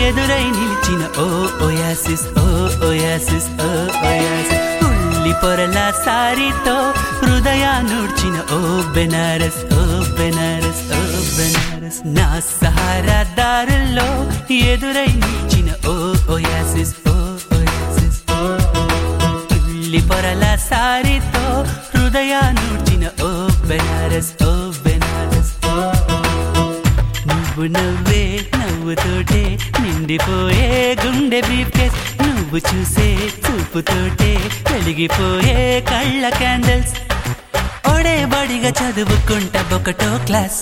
ఎదురై నిలిచిన ఓ ఓయాసిస్ ఓ ఓయాసిస్ ఓ ఓయాసిస్ ఉల్లి పొరల సారితో హృదయాన్నుడ్చిన ఓ బెనారస్ ఓ బెనారస్ ఓ బెనారస్ నా సహారా దారుల్లో ఎదురై నిలిచిన ఓ ఓయాసిస్ ఓ ఓయాసిస్ ఉల్లి పొరల సారితో హృదయాన్నుడ్చిన ఓ బెనారస్ ఓ బెనారస్ నువ్వు నవ్వే నవ్వుతోటే నిండిపోయే గుండె బ్రీఫ్ కేస్ నువ్వు చూసే చూపుతోటే వెలిగిపోయే కళ్ళ క్యాండిల్స్ ఒడే బడిగా చదువుకుంటా ఒకటో క్లాస్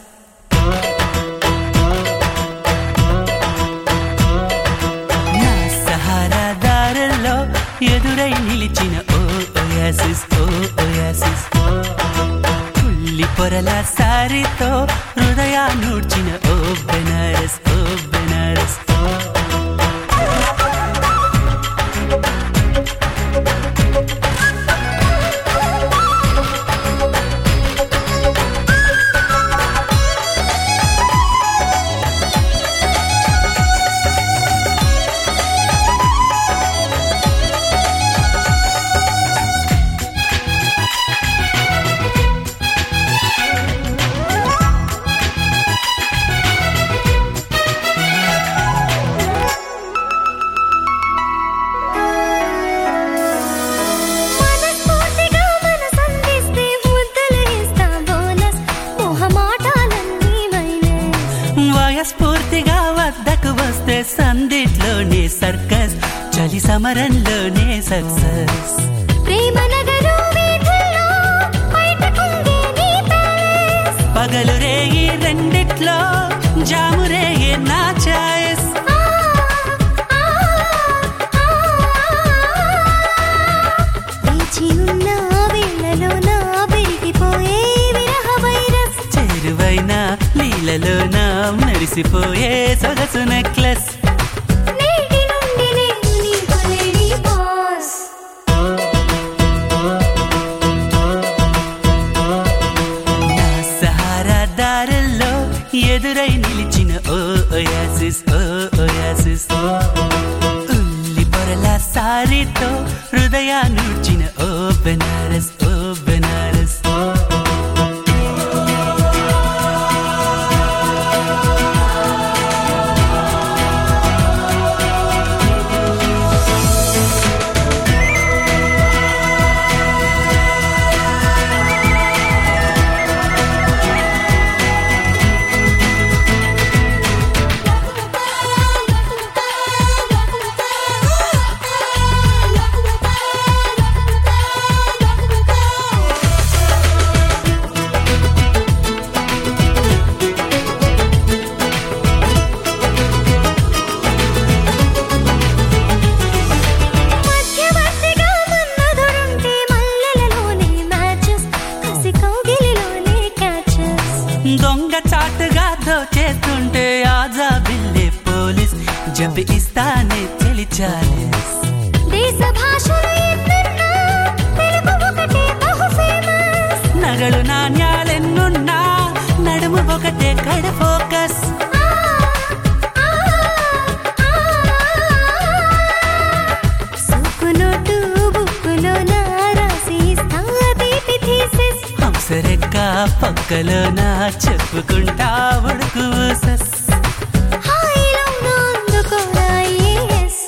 నా సహారా దారుల్లో ఎదురై నిలిచిన ఓ ఓయాసిస్ ఓ ఓయాసిస్ పుల్లి పొరల సారితో హృదయాన్నుడ్చిన ఓ బెనారస్ ఓ బెనారస్ మనస్ఫూర్తిగా మనసందిస్తే ముద్దలు ఇస్తాం బోనస్ మొహమాటాలన్నీ మైనస్ వయస్ఫూర్తిగా వద్దకు వస్తే సందిట్లోనే సర్కస్ చలి సమరంలోనే సక్సెస్ ప్రేమ నగరు వీధుల్లో బయటకుందే నీ ప్యాలెస్ పగలు రేగి రెండిట్లో జాము రేగి నా చాయిస్ ఆ, ఆ, ఆ, వేచి ఉన్న వేళలో నా పెరిగిపోయే విరహ వైరస్ చేరువైన లీలలోన మెరిసిపోయే సొగసు నెక్లెస్ నేటి నుండి నేను నీకు లేడీ బాస్ నా సహారా దారుల్లో ఎదురై నిలిచిన ఓ ఓయాసిస్ ఓ ఓయాసిస్ ఉల్లి పొరల సారితో హృదయాన్నుడ్చిన ఓ బెనారస్ ఓ బెనారస్ మధ్యవర్తిగా మన్మధుడుంటే మల్లెలలోనే మ్యాచెస్ కసి కౌగిలిలోనే క్యాచెస్ దొంగ చాటుగా దోచేస్తుంటే ఆజా బిల్లే పోలీస్ జపి ఇస్తానే తెలిచాలేస్ దేశ భాషలు ఎన్నున్నా తెలుగు ఒకటే బహు ఫేమస్ నగలు నాణ్యాలెన్నున్నా నడుము ఒకటే కడ ఫోకస్ సుక్కు నోటు బుక్కులో నా రాసి ఇస్తా తీపి థీసిస్ హంసరెక్క పక్కలో నా చెప్పుకుంటా ఉడుకు సస్ హాయిలో నా అందుకోరా yes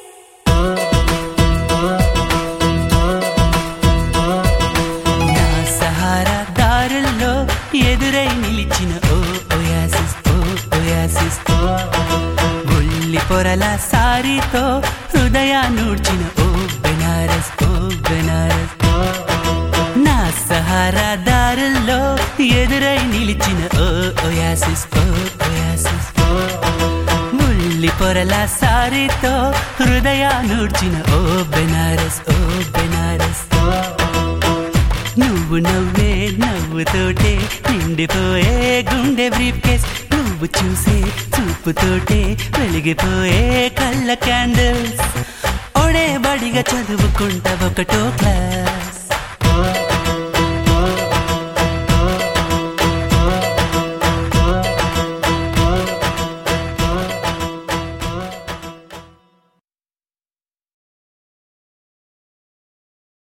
నా సహారా దారుల్లో ఎదురై నిలిచిన ఓ ఓయాసిస్ ఓ ఓయాసిస్ ఉల్లి పొరల సారితో హృదయాన్నుడ్చిన ఓ బెనారస్ ఓ బెనారస్ నా సహారా దారుల్లో ఎదురై నిలిచిన ఓ ఓయాసిస్ ఓ ఓయాసిస్ ముల్లి పొరల సారితో హృదయాన్నుడ్చిన ఓ బెనారస్ ఓ బెనారస్ నువ్వు నవ్వే నవ్వుతోటే నిండిపోయే గుండె బ్రీఫ్ కేస్ నువ్వు చూసే చూపుతోటే వెలిగిపోయే కళ్ళ క్యాండిల్స్ ఒడే బడిగా చదువుకుంటా ఒకటో క్లాస్